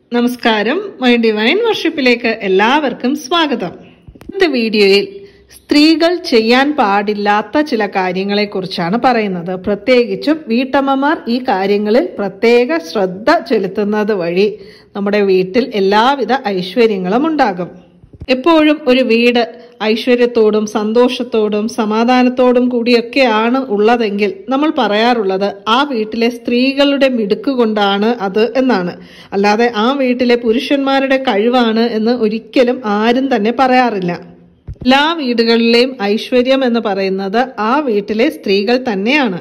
നമസ്കാരം my divine വർഷിപ്പിലേക്ക് എല്ലാവർക്കും സ്വാഗതം ഇന്നത്തെ വീഡിയോയിൽ സ്ത്രീകൾ ചെയ്യാൻ പാടില്ലാത്ത ചില കാര്യങ്ങളെക്കുറിച്ചാണ് പറയുന്നത് പ്രത്യേകിച്ചും വീട്ടമ്മമാർ ഈ കാര്യങ്ങളിൽ പ്രത്യേക ശ്രദ്ധ ചെലുത്തുന്നത് വഴി നമ്മുടെ വീട്ടിൽ എല്ലാവിധ ഐശ്വര്യങ്ങളും ഉണ്ടാകും എപ്പോഴും ഒരു വീട് ഐശ്വര്യത്തോടും സന്തോഷത്തോടും സമാധാനത്തോടും കൂടിയൊക്കെയാണ് ഉള്ളതെങ്കിൽ നമ്മൾ പറയാറുള്ളത് ആ വീട്ടിലെ സ്ത്രീകളുടെ മിടുക്ക് കൊണ്ടാണ് അത് എന്നാണ് അല്ലാതെ ആ വീട്ടിലെ പുരുഷന്മാരുടെ കഴിവാണ് എന്ന് ഒരിക്കലും ആരും തന്നെ പറയാറില്ല എല്ലാ വീടുകളിലെയും ഐശ്വര്യം എന്ന് പറയുന്നത് ആ വീട്ടിലെ സ്ത്രീകൾ തന്നെയാണ്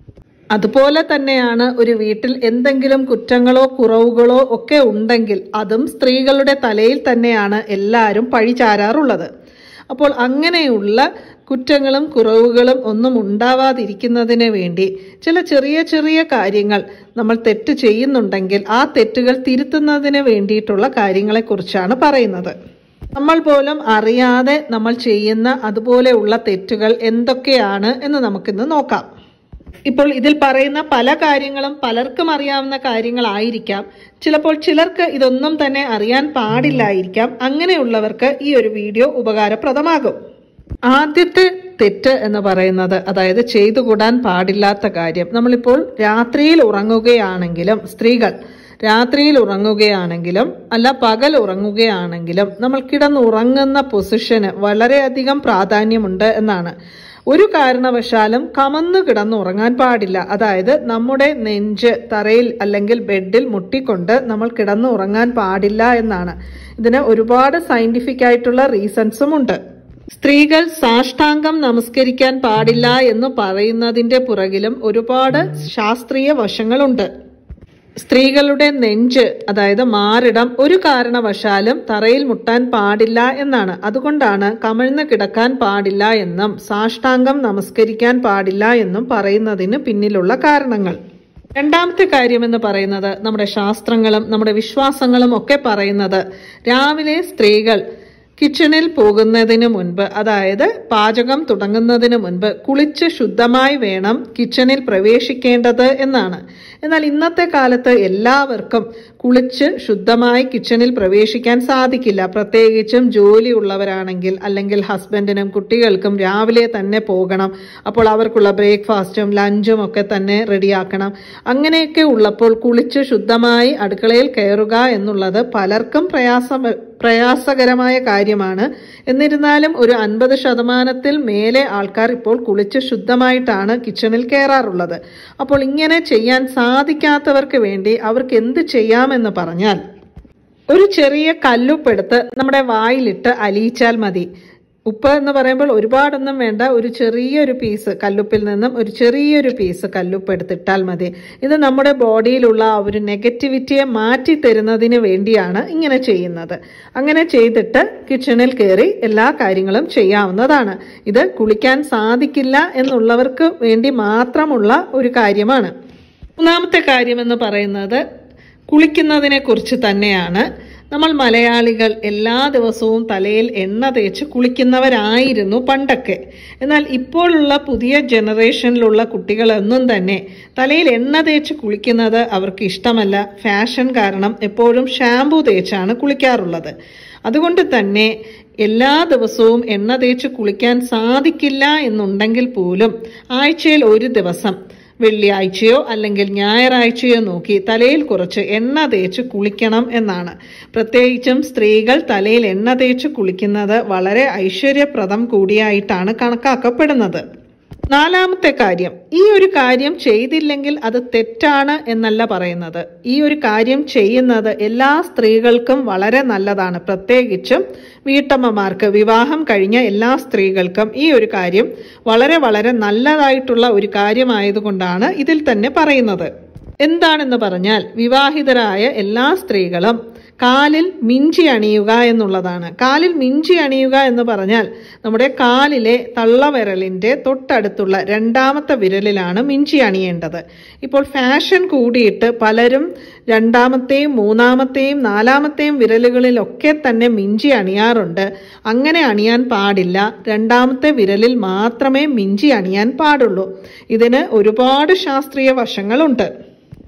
അതുപോലെ തന്നെയാണ് ഒരു വീട്ടിൽ എന്തെങ്കിലും കുറ്റങ്ങളോ കുറവുകളോ ഒക്കെ ഉണ്ടെങ്കിൽ അതും സ്ത്രീകളുടെ തലയിൽ തന്നെയാണ് എല്ലാവരും പഴിചാരാറുള്ളത് അപ്പോൾ അങ്ങനെയുള്ള കുറ്റങ്ങളും കുറവുകളും ഒന്നും ഉണ്ടാവാതിരിക്കുന്നതിന് വേണ്ടി ചില ചെറിയ ചെറിയ കാര്യങ്ങൾ നമ്മൾ തെറ്റ് ചെയ്യുന്നുണ്ടെങ്കിൽ ആ തെറ്റുകൾ തിരുത്തുന്നതിന് വേണ്ടിയിട്ടുള്ള കാര്യങ്ങളെക്കുറിച്ചാണ് പറയുന്നത് നമ്മൾ പോലും അറിയാതെ നമ്മൾ ചെയ്യുന്ന അതുപോലെയുള്ള തെറ്റുകൾ എന്തൊക്കെയാണ് എന്ന് നമുക്കിന്ന് നോക്കാം ഇപ്പോൾ ഇതിൽ പറയുന്ന പല കാര്യങ്ങളും പലർക്കും അറിയാവുന്ന കാര്യങ്ങളായിരിക്കാം ചിലപ്പോൾ ചിലർക്ക് ഇതൊന്നും തന്നെ അറിയാൻ പാടില്ലായിരിക്കാം അങ്ങനെയുള്ളവർക്ക് ഈ ഒരു വീഡിയോ ഉപകാരപ്രദമാകും ആദ്യത്തെ തെറ്റ് എന്ന് പറയുന്നത് അതായത് ചെയ്തുകൂടാൻ പാടില്ലാത്ത കാര്യം നമ്മളിപ്പോൾ രാത്രിയിൽ ഉറങ്ങുകയാണെങ്കിലും സ്ത്രീകൾ രാത്രിയിൽ ഉറങ്ങുകയാണെങ്കിലും അല്ല പകൽ ഉറങ്ങുകയാണെങ്കിലും നമ്മൾ കിടന്നുറങ്ങുന്ന പൊസിഷന് വളരെയധികം പ്രാധാന്യമുണ്ട് എന്നാണ് ഒരു കാരണവശാലും കമന്നു കിടന്നുറങ്ങാൻ പാടില്ല അതായത് നമ്മുടെ നെഞ്ച് തറയിൽ അല്ലെങ്കിൽ ബെഡിൽ മുട്ടിക്കൊണ്ട് നമ്മൾ കിടന്നുറങ്ങാൻ പാടില്ല എന്നാണ് ഇതിന് ഒരുപാട് സയന്റിഫിക് ആയിട്ടുള്ള റീസൺസും ഉണ്ട് സ്ത്രീകൾ സാഷ്ടാംഗം നമസ്കരിക്കാൻ പാടില്ല എന്ന് പറയുന്നതിന്റെ പുറകിലും ഒരുപാട് ശാസ്ത്രീയ വശങ്ങളുണ്ട് സ്ത്രീകളുടെ നെഞ്ച് അതായത് മാറിടം ഒരു കാരണവശാലും തറയിൽ മുട്ടാൻ പാടില്ല എന്നാണ് അതുകൊണ്ടാണ് കമിഴ്ന്ന് കിടക്കാൻ പാടില്ല എന്നും സാഷ്ടാംഗം നമസ്കരിക്കാൻ പാടില്ല എന്നും പറയുന്നതിന് പിന്നിലുള്ള കാരണങ്ങൾ രണ്ടാമത്തെ കാര്യം എന്ന് പറയുന്നത് നമ്മുടെ ശാസ്ത്രങ്ങളും നമ്മുടെ വിശ്വാസങ്ങളും ഒക്കെ പറയുന്നത് രാവിലെ സ്ത്രീകൾ കിച്ചണിൽ പോകുന്നതിന് മുൻപ് അതായത് പാചകം തുടങ്ങുന്നതിന് മുൻപ് കുളിച്ച് ശുദ്ധമായി വേണം കിച്ചണിൽ പ്രവേശിക്കേണ്ടത് എന്നാണ് എന്നാൽ ഇന്നത്തെ കാലത്ത് എല്ലാവർക്കും കുളിച്ച് ശുദ്ധമായി കിച്ചണിൽ പ്രവേശിക്കാൻ സാധിക്കില്ല പ്രത്യേകിച്ചും ജോലി ഉള്ളവരാണെങ്കിൽ അല്ലെങ്കിൽ ഹസ്ബൻഡിനും കുട്ടികൾക്കും രാവിലെ തന്നെ പോകണം അപ്പോൾ അവർക്കുള്ള ബ്രേക്ക്ഫാസ്റ്റും ലഞ്ചും ഒക്കെ തന്നെ റെഡിയാക്കണം അങ്ങനെയൊക്കെ ഉള്ളപ്പോൾ കുളിച്ച് ശുദ്ധമായി അടുക്കളയിൽ കയറുക എന്നുള്ളത് പലർക്കും പ്രയാസം പ്രയാസകരമായ കാര്യമാണ് എന്നിരുന്നാലും ഒരു അൻപത് ശതമാനത്തിൽ മേലെ ആൾക്കാർ ഇപ്പോൾ കുളിച്ച് ശുദ്ധമായിട്ടാണ് കിച്ചണിൽ കയറാറുള്ളത് അപ്പോൾ ഇങ്ങനെ ചെയ്യാൻ സാധിക്കാത്തവർക്ക് വേണ്ടി അവർക്ക് എന്ത് ചെയ്യാമെന്ന് പറഞ്ഞാൽ ഒരു ചെറിയ കല്ലുപ്പെടുത്ത് നമ്മുടെ വായിലിട്ട് അലിയിച്ചാൽ മതി ഉപ്പ് എന്ന് പറയുമ്പോൾ ഒരുപാടൊന്നും വേണ്ട ഒരു ചെറിയൊരു പീസ് കല്ലുപ്പിൽ നിന്നും ഒരു ചെറിയൊരു പീസ് കല്ലുപ്പ് എടുത്തിട്ടാൽ മതി ഇത് നമ്മുടെ ബോഡിയിലുള്ള ആ ഒരു നെഗറ്റിവിറ്റിയെ മാറ്റി തരുന്നതിന് വേണ്ടിയാണ് ഇങ്ങനെ ചെയ്യുന്നത് അങ്ങനെ ചെയ്തിട്ട് കിച്ചണിൽ കയറി എല്ലാ കാര്യങ്ങളും ചെയ്യാവുന്നതാണ് ഇത് കുളിക്കാൻ സാധിക്കില്ല എന്നുള്ളവർക്ക് വേണ്ടി മാത്രമുള്ള ഒരു കാര്യമാണ് മൂന്നാമത്തെ കാര്യം എന്ന് പറയുന്നത് കുളിക്കുന്നതിനെ കുറിച്ച് തന്നെയാണ് നമ്മൾ മലയാളികൾ എല്ലാ ദിവസവും തലയിൽ എണ്ണ തേച്ച് കുളിക്കുന്നവരായിരുന്നു പണ്ടൊക്കെ എന്നാൽ ഇപ്പോഴുള്ള പുതിയ ജനറേഷനിലുള്ള കുട്ടികളൊന്നും തന്നെ തലയിൽ എണ്ണ തേച്ച് കുളിക്കുന്നത് അവർക്ക് ഇഷ്ടമല്ല ഫാഷൻ കാരണം എപ്പോഴും ഷാംപൂ തേച്ചാണ് കുളിക്കാറുള്ളത് അതുകൊണ്ട് തന്നെ എല്ലാ ദിവസവും എണ്ണ തേച്ച് കുളിക്കാൻ സാധിക്കില്ല എന്നുണ്ടെങ്കിൽ പോലും ആഴ്ചയിൽ ഒരു ദിവസം വെള്ളിയാഴ്ചയോ അല്ലെങ്കിൽ ഞായറാഴ്ചയോ നോക്കി തലയിൽ കുറച്ച് എണ്ണ തേച്ച് കുളിക്കണം എന്നാണ് പ്രത്യേകിച്ചും സ്ത്രീകൾ തലയിൽ എണ്ണ തേച്ച് കുളിക്കുന്നത് വളരെ ഐശ്വര്യപ്രദം കൂടിയായിട്ടാണ് കണക്കാക്കപ്പെടുന്നത് നാലാമത്തെ കാര്യം ഈ ഒരു കാര്യം ചെയ്തില്ലെങ്കിൽ അത് തെറ്റാണ് എന്നല്ല പറയുന്നത് ഈ ഒരു കാര്യം ചെയ്യുന്നത് എല്ലാ സ്ത്രീകൾക്കും വളരെ നല്ലതാണ് പ്രത്യേകിച്ചും വീട്ടമ്മമാർക്ക് വിവാഹം കഴിഞ്ഞ എല്ലാ സ്ത്രീകൾക്കും ഈ ഒരു കാര്യം വളരെ വളരെ നല്ലതായിട്ടുള്ള ഒരു കാര്യമായതുകൊണ്ടാണ് ഇതിൽ തന്നെ പറയുന്നത് എന്താണെന്ന് പറഞ്ഞാൽ വിവാഹിതരായ എല്ലാ സ്ത്രീകളും കാലിൽ മിഞ്ചി അണിയുക എന്നുള്ളതാണ് കാലിൽ മിഞ്ചി അണിയുക എന്ന് പറഞ്ഞാൽ നമ്മുടെ കാലിലെ തള്ളവിരലിൻ്റെ തൊട്ടടുത്തുള്ള രണ്ടാമത്തെ വിരലിലാണ് മിഞ്ചി അണിയേണ്ടത് ഇപ്പോൾ ഫാഷൻ കൂടിയിട്ട് പലരും രണ്ടാമത്തെയും മൂന്നാമത്തെയും നാലാമത്തെയും വിരലുകളിലൊക്കെ തന്നെ മിഞ്ചി അണിയാറുണ്ട് അങ്ങനെ അണിയാൻ പാടില്ല രണ്ടാമത്തെ വിരലിൽ മാത്രമേ മിഞ്ചി അണിയാൻ പാടുള്ളൂ ഇതിന് ഒരുപാട് ശാസ്ത്രീയ വശങ്ങളുണ്ട്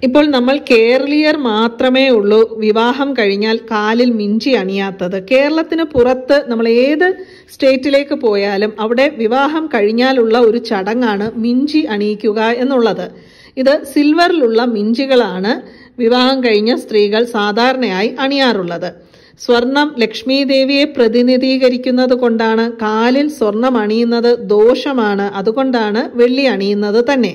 ഇപ്പോൾ നമ്മൾ കേരളീയർ മാത്രമേ ഉള്ളൂ വിവാഹം കഴിഞ്ഞാൽ കാലിൽ മിഞ്ചി അണിയാത്തത് കേരളത്തിന് പുറത്ത് നമ്മൾ ഏത് സ്റ്റേറ്റിലേക്ക് പോയാലും അവിടെ വിവാഹം കഴിഞ്ഞാലുള്ള ഒരു ചടങ്ങാണ് മിഞ്ചി അണിയിക്കുക എന്നുള്ളത് ഇത് സിൽവറിലുള്ള മിഞ്ചികളാണ് വിവാഹം കഴിഞ്ഞ സ്ത്രീകൾ സാധാരണയായി അണിയാറുള്ളത് സ്വർണം ലക്ഷ്മി ദേവിയെ പ്രതിനിധീകരിക്കുന്നത് കൊണ്ടാണ് കാലിൽ സ്വർണം അണിയുന്നത് ദോഷമാണ് അതുകൊണ്ടാണ് വെള്ളി അണിയുന്നത് തന്നെ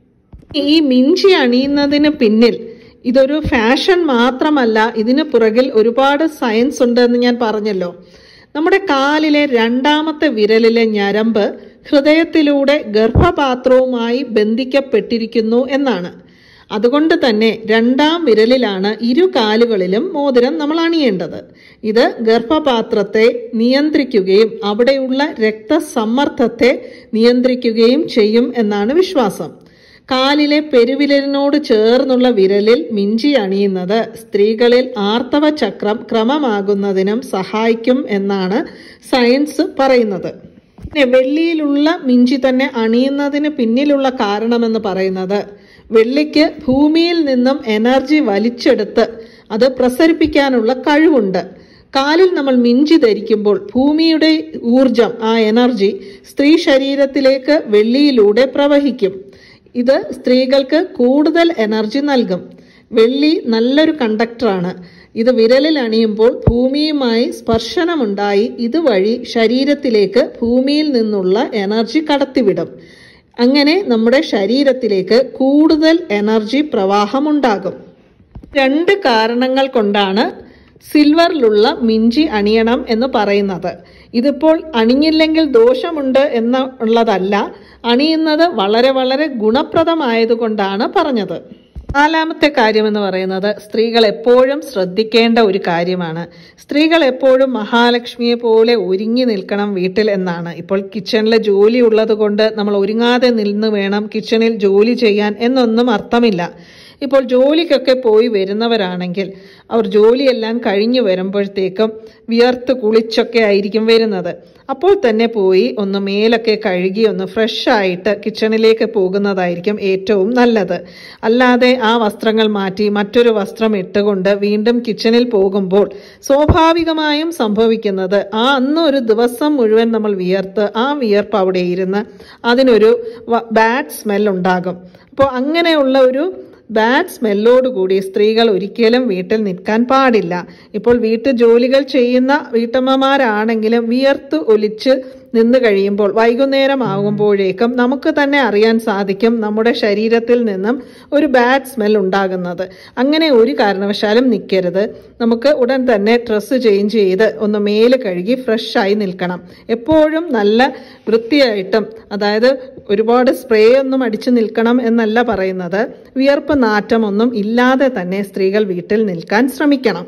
ഈ മിഞ്ചി അണിയുന്നതിന് പിന്നിൽ ഇതൊരു ഫാഷൻ മാത്രമല്ല ഇതിന് പുറകിൽ ഒരുപാട് സയൻസ് ഉണ്ടെന്ന് ഞാൻ പറഞ്ഞല്ലോ നമ്മുടെ കാലിലെ രണ്ടാമത്തെ വിരലിലെ ഞരമ്പ് ഹൃദയത്തിലൂടെ ഗർഭപാത്രവുമായി ബന്ധിക്കപ്പെട്ടിരിക്കുന്നു എന്നാണ് അതുകൊണ്ട് തന്നെ രണ്ടാം വിരലിലാണ് ഇരു കാലുകളിലും മോതിരം നമ്മൾ അണിയേണ്ടത് ഇത് ഗർഭപാത്രത്തെ നിയന്ത്രിക്കുകയും അവിടെയുള്ള രക്തസമ്മർദ്ദത്തെ നിയന്ത്രിക്കുകയും ചെയ്യും എന്നാണ് വിശ്വാസം കാലിലെ പെരുവിരലിനോട് ചേർന്നുള്ള വിരലിൽ മിഞ്ചി അണിയുന്നത് സ്ത്രീകളിൽ ആർത്തവ ചക്രം ക്രമമാകുന്നതിനും സഹായിക്കും എന്നാണ് സയൻസ് പറയുന്നത് പിന്നെ വെള്ളിയിലുള്ള മിഞ്ചി തന്നെ അണിയുന്നതിന് പിന്നിലുള്ള കാരണമെന്ന് പറയുന്നത് വെള്ളിക്ക് ഭൂമിയിൽ നിന്നും എനർജി വലിച്ചെടുത്ത് അത് പ്രസരിപ്പിക്കാനുള്ള കഴിവുണ്ട് കാലിൽ നമ്മൾ മിഞ്ചി ധരിക്കുമ്പോൾ ഭൂമിയുടെ ഊർജം ആ എനർജി സ്ത്രീ ശരീരത്തിലേക്ക് വെള്ളിയിലൂടെ പ്രവഹിക്കും ഇത് സ്ത്രീകൾക്ക് കൂടുതൽ എനർജി നൽകും വെള്ളി നല്ലൊരു കണ്ടക്ടറാണ് ഇത് വിരലിൽ അണിയുമ്പോൾ ഭൂമിയുമായി സ്പർശനമുണ്ടായി ഇതുവഴി ശരീരത്തിലേക്ക് ഭൂമിയിൽ നിന്നുള്ള എനർജി കടത്തിവിടും അങ്ങനെ നമ്മുടെ ശരീരത്തിലേക്ക് കൂടുതൽ എനർജി പ്രവാഹമുണ്ടാകും രണ്ട് കാരണങ്ങൾ കൊണ്ടാണ് സിൽവറിലുള്ള മിഞ്ചി അണിയണം എന്ന് പറയുന്നത് ഇതിപ്പോൾ അണിഞ്ഞില്ലെങ്കിൽ ദോഷമുണ്ട് എന്നുള്ളതല്ല അണിയുന്നത് വളരെ വളരെ ഗുണപ്രദമായതുകൊണ്ടാണ് പറഞ്ഞത് നാലാമത്തെ കാര്യം എന്ന് പറയുന്നത് സ്ത്രീകൾ എപ്പോഴും ശ്രദ്ധിക്കേണ്ട ഒരു കാര്യമാണ് സ്ത്രീകൾ എപ്പോഴും മഹാലക്ഷ്മിയെ പോലെ ഒരുങ്ങി നിൽക്കണം വീട്ടിൽ എന്നാണ് ഇപ്പോൾ കിച്ചണിലെ ജോലി ഉള്ളത് കൊണ്ട് നമ്മൾ ഒരുങ്ങാതെ നിന്ന് വേണം കിച്ചണിൽ ജോലി ചെയ്യാൻ എന്നൊന്നും അർത്ഥമില്ല ഇപ്പോൾ ജോലിക്കൊക്കെ പോയി വരുന്നവരാണെങ്കിൽ അവർ ജോലിയെല്ലാം കഴിഞ്ഞു വരുമ്പോഴത്തേക്കും വിയർത്ത് കുളിച്ചൊക്കെ ആയിരിക്കും വരുന്നത് അപ്പോൾ തന്നെ പോയി ഒന്ന് മേലൊക്കെ കഴുകി ഒന്ന് ഫ്രഷ് ആയിട്ട് കിച്ചണിലേക്ക് പോകുന്നതായിരിക്കും ഏറ്റവും നല്ലത് അല്ലാതെ ആ വസ്ത്രങ്ങൾ മാറ്റി മറ്റൊരു വസ്ത്രം ഇട്ടുകൊണ്ട് വീണ്ടും കിച്ചണിൽ പോകുമ്പോൾ സ്വാഭാവികമായും സംഭവിക്കുന്നത് ആ അന്ന് ഒരു ദിവസം മുഴുവൻ നമ്മൾ വിയർത്ത് ആ വിയർപ്പ് അവിടെ ഇരുന്ന് അതിനൊരു ബാഡ് സ്മെൽ ഉണ്ടാകും അപ്പോൾ അങ്ങനെയുള്ള ഒരു ബാഡ് സ്മെല്ലോടുകൂടി സ്ത്രീകൾ ഒരിക്കലും വീട്ടിൽ നിൽക്കാൻ പാടില്ല ഇപ്പോൾ വീട്ടു ജോലികൾ ചെയ്യുന്ന വീട്ടമ്മമാരാണെങ്കിലും വിയർത്ത് ഒലിച്ച് നിന്ന് കഴിയുമ്പോൾ വൈകുന്നേരം ആകുമ്പോഴേക്കും നമുക്ക് തന്നെ അറിയാൻ സാധിക്കും നമ്മുടെ ശരീരത്തിൽ നിന്നും ഒരു ബാഡ് സ്മെൽ ഉണ്ടാകുന്നത് അങ്ങനെ ഒരു കാരണവശാലും നിൽക്കരുത് നമുക്ക് ഉടൻ തന്നെ ഡ്രസ്സ് ചേഞ്ച് ചെയ്ത് ഒന്ന് മേല് കഴുകി ഫ്രഷായി നിൽക്കണം എപ്പോഴും നല്ല വൃത്തിയായിട്ടും അതായത് ഒരുപാട് സ്പ്രേ ഒന്നും അടിച്ചു നിൽക്കണം എന്നല്ല പറയുന്നത് വിയർപ്പ് നാറ്റമൊന്നും ഇല്ലാതെ തന്നെ സ്ത്രീകൾ വീട്ടിൽ നിൽക്കാൻ ശ്രമിക്കണം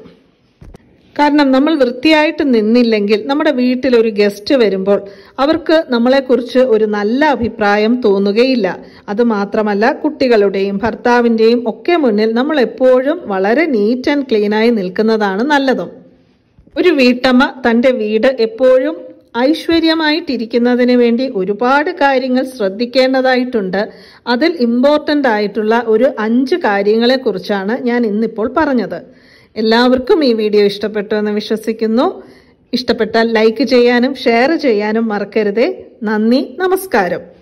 കാരണം നമ്മൾ വൃത്തിയായിട്ട് നിന്നില്ലെങ്കിൽ നമ്മുടെ വീട്ടിൽ ഒരു ഗസ്റ്റ് വരുമ്പോൾ അവർക്ക് നമ്മളെക്കുറിച്ച് ഒരു നല്ല അഭിപ്രായം തോന്നുകയില്ല അത് മാത്രമല്ല കുട്ടികളുടെയും ഭർത്താവിൻ്റെയും ഒക്കെ മുന്നിൽ നമ്മൾ എപ്പോഴും വളരെ നീറ്റ് ആൻഡ് ക്ലീനായി നിൽക്കുന്നതാണ് നല്ലതും ഒരു വീട്ടമ്മ തൻ്റെ വീട് എപ്പോഴും ഐശ്വര്യമായിട്ടിരിക്കുന്നതിന് വേണ്ടി ഒരുപാട് കാര്യങ്ങൾ ശ്രദ്ധിക്കേണ്ടതായിട്ടുണ്ട് അതിൽ ഇമ്പോർട്ടൻ്റ് ആയിട്ടുള്ള ഒരു അഞ്ച് കാര്യങ്ങളെക്കുറിച്ചാണ് ഞാൻ ഇന്നിപ്പോൾ പറഞ്ഞത് എല്ലാവർക്കും ഈ വീഡിയോ ഇഷ്ടപ്പെട്ടു എന്ന് വിശ്വസിക്കുന്നു ഇഷ്ടപ്പെട്ടാൽ ലൈക്ക് ചെയ്യാനും ഷെയർ ചെയ്യാനും മറക്കരുതേ നന്ദി നമസ്കാരം